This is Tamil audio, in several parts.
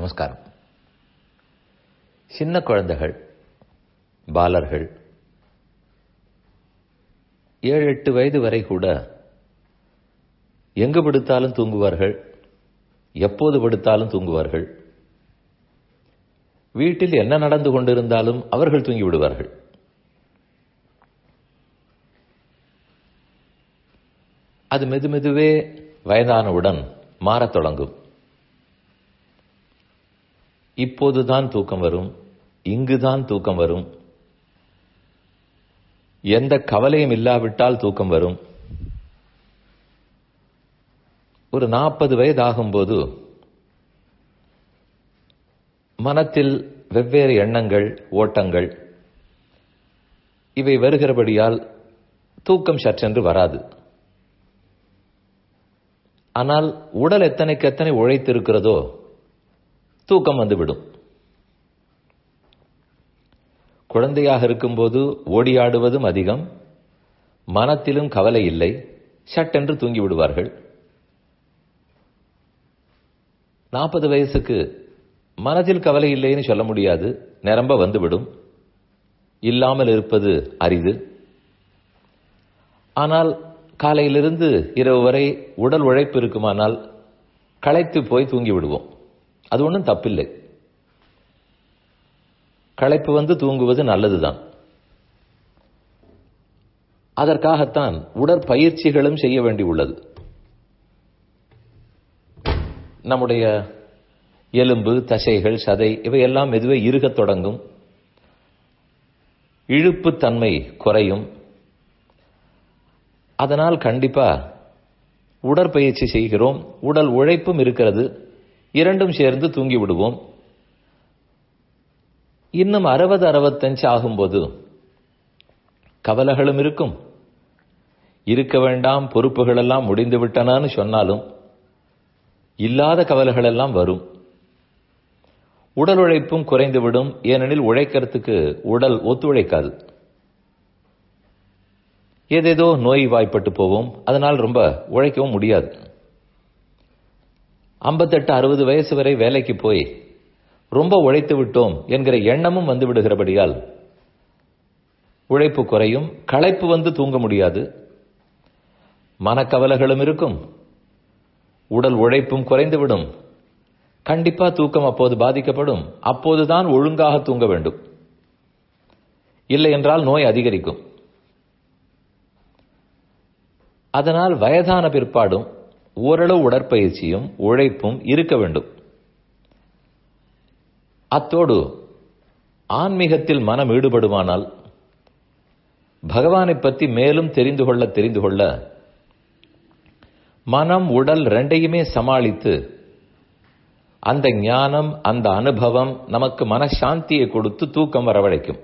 நமஸ்காரம் சின்ன குழந்தைகள் பாலர்கள் ஏழு எட்டு வயது வரை கூட எங்கு படுத்தாலும் தூங்குவார்கள் எப்போது படுத்தாலும் தூங்குவார்கள் வீட்டில் என்ன நடந்து கொண்டிருந்தாலும் அவர்கள் தூங்கி விடுவார்கள் அது மெது மெதுவே வயதானவுடன் மாறத் தொடங்கும் இப்போதுதான் தூக்கம் வரும் இங்குதான் தூக்கம் வரும் எந்த கவலையும் இல்லாவிட்டால் தூக்கம் வரும் ஒரு நாற்பது வயது ஆகும்போது மனத்தில் வெவ்வேறு எண்ணங்கள் ஓட்டங்கள் இவை வருகிறபடியால் தூக்கம் சற்றென்று வராது ஆனால் உடல் எத்தனைக்கு எத்தனை உழைத்திருக்கிறதோ தூக்கம் வந்துவிடும் குழந்தையாக இருக்கும்போது ஓடியாடுவதும் அதிகம் மனத்திலும் கவலை இல்லை சட்டென்று தூங்கி விடுவார்கள் நாற்பது வயசுக்கு மனதில் கவலை இல்லைன்னு சொல்ல முடியாது நிரம்ப வந்துவிடும் இல்லாமல் இருப்பது அரிது ஆனால் காலையிலிருந்து இரவு வரை உடல் உழைப்பு இருக்குமானால் களைத்து போய் தூங்கி விடுவோம் அது ஒன்றும் தப்பில்லை களைப்பு வந்து தூங்குவது நல்லதுதான் அதற்காகத்தான் உடற்பயிற்சிகளும் செய்ய வேண்டி உள்ளது நம்முடைய எலும்பு தசைகள் சதை இவையெல்லாம் மெதுவே இருகத் தொடங்கும் இழுப்பு தன்மை குறையும் அதனால் கண்டிப்பா உடற்பயிற்சி செய்கிறோம் உடல் உழைப்பும் இருக்கிறது இரண்டும் சேர்ந்து தூங்கி விடுவோம் இன்னும் அறுபது அறுபத்தஞ்சு ஆகும்போது கவலைகளும் இருக்கும் இருக்க வேண்டாம் பொறுப்புகள் எல்லாம் முடிந்து விட்டனான்னு சொன்னாலும் இல்லாத கவலைகள் எல்லாம் வரும் உடல் உழைப்பும் குறைந்துவிடும் ஏனெனில் உழைக்கிறதுக்கு உடல் ஒத்துழைக்காது ஏதேதோ நோய் வாய்ப்பட்டு போவோம் அதனால் ரொம்ப உழைக்கவும் முடியாது ஐம்பத்தெட்டு அறுபது வயசு வரை வேலைக்கு போய் ரொம்ப உழைத்து விட்டோம் என்கிற எண்ணமும் வந்து விடுகிறபடியால் உழைப்பு குறையும் களைப்பு வந்து தூங்க முடியாது மனக்கவலைகளும் இருக்கும் உடல் உழைப்பும் குறைந்துவிடும் கண்டிப்பா தூக்கம் அப்போது பாதிக்கப்படும் அப்போதுதான் ஒழுங்காக தூங்க வேண்டும் இல்லை என்றால் நோய் அதிகரிக்கும் அதனால் வயதான பிற்பாடும் ஓரளவு உடற்பயிற்சியும் உழைப்பும் இருக்க வேண்டும் அத்தோடு ஆன்மீகத்தில் மனம் ஈடுபடுமானால் பகவானை பற்றி மேலும் தெரிந்து கொள்ள தெரிந்து கொள்ள மனம் உடல் ரெண்டையுமே சமாளித்து அந்த ஞானம் அந்த அனுபவம் நமக்கு மனசாந்தியை கொடுத்து தூக்கம் வரவழைக்கும்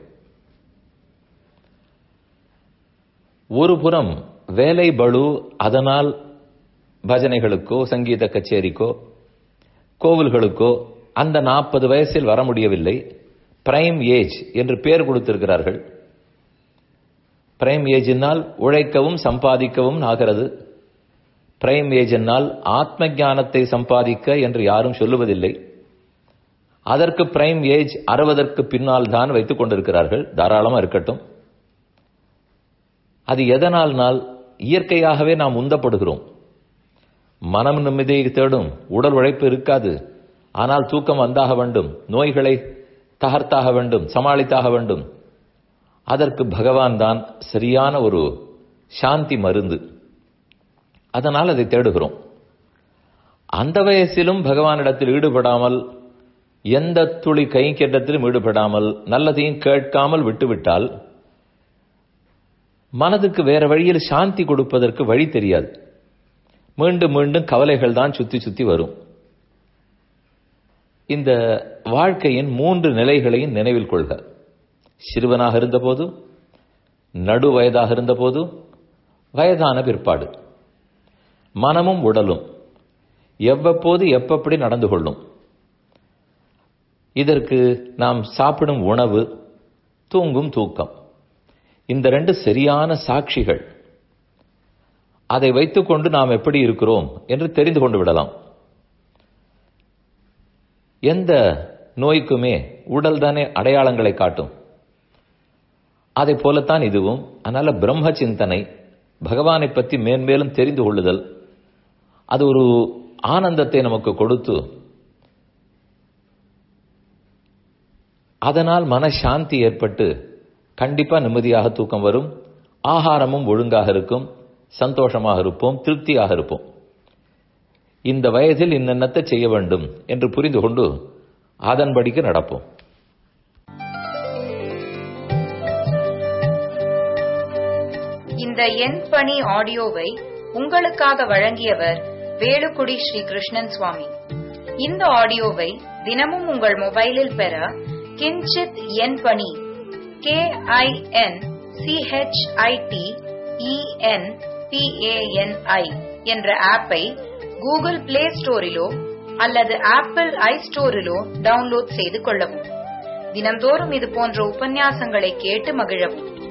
ஒரு புறம் வேலை பளு அதனால் பஜனைகளுக்கோ சங்கீத கச்சேரிக்கோ கோவில்களுக்கோ அந்த நாற்பது வயசில் வர முடியவில்லை பிரைம் ஏஜ் என்று பெயர் கொடுத்திருக்கிறார்கள் பிரைம் ஏஜினால் உழைக்கவும் சம்பாதிக்கவும் ஆகிறது பிரைம் ஏஜினால் ஆத்ம ஞானத்தை சம்பாதிக்க என்று யாரும் சொல்லுவதில்லை அதற்கு பிரைம் ஏஜ் அறுபதற்கு பின்னால் தான் வைத்துக் கொண்டிருக்கிறார்கள் தாராளமா இருக்கட்டும் அது எதனால்னால் இயற்கையாகவே நாம் உந்தப்படுகிறோம் மனம் நிம்மதியை தேடும் உடல் உழைப்பு இருக்காது ஆனால் தூக்கம் வந்தாக வேண்டும் நோய்களை தகர்த்தாக வேண்டும் சமாளித்தாக வேண்டும் அதற்கு பகவான் தான் சரியான ஒரு சாந்தி மருந்து அதனால் அதை தேடுகிறோம் அந்த வயசிலும் பகவானிடத்தில் ஈடுபடாமல் எந்த துளி கைங்கேட்டத்திலும் ஈடுபடாமல் நல்லதையும் கேட்காமல் விட்டுவிட்டால் மனதுக்கு வேற வழியில் சாந்தி கொடுப்பதற்கு வழி தெரியாது மீண்டும் மீண்டும் கவலைகள் தான் சுத்தி சுத்தி வரும் இந்த வாழ்க்கையின் மூன்று நிலைகளையும் நினைவில் கொள்க சிறுவனாக இருந்தபோது நடு வயதாக இருந்தபோது வயதான பிற்பாடு மனமும் உடலும் எவ்வப்போது எப்பப்படி நடந்து கொள்ளும் இதற்கு நாம் சாப்பிடும் உணவு தூங்கும் தூக்கம் இந்த ரெண்டு சரியான சாட்சிகள் அதை வைத்துக்கொண்டு நாம் எப்படி இருக்கிறோம் என்று தெரிந்து கொண்டு விடலாம் எந்த நோய்க்குமே உடல் தானே அடையாளங்களை காட்டும் அதை போலத்தான் இதுவும் அதனால பிரம்ம சிந்தனை பகவானை பற்றி மேன்மேலும் தெரிந்து கொள்ளுதல் அது ஒரு ஆனந்தத்தை நமக்கு கொடுத்து அதனால் மனசாந்தி ஏற்பட்டு கண்டிப்பா நிம்மதியாக தூக்கம் வரும் ஆகாரமும் ஒழுங்காக இருக்கும் சந்தோஷமாக இருப்போம் திருப்தியாக இருப்போம் இந்த வயதில் இன்னென்னத்தை செய்ய வேண்டும் என்று புரிந்து கொண்டு அதன்படிக்கு நடப்போம் இந்த எண் பணி ஆடியோவை உங்களுக்காக வழங்கியவர் வேலுக்குடி ஸ்ரீ கிருஷ்ணன் சுவாமி இந்த ஆடியோவை தினமும் உங்கள் மொபைலில் பெற கிஞ்சித் எண் பணி கே ஐ என் சிஹெச்ஐடி இஎன் பிஏஎன்ஐ என்ற ஆப்பை கூகுள் பிளே ஸ்டோரிலோ அல்லது ஆப்பிள் ஐ ஸ்டோரிலோ டவுன்லோட் செய்து கொள்ளவும் தினம்தோறும் இது போன்ற உபன்யாசங்களை கேட்டு மகிழவும்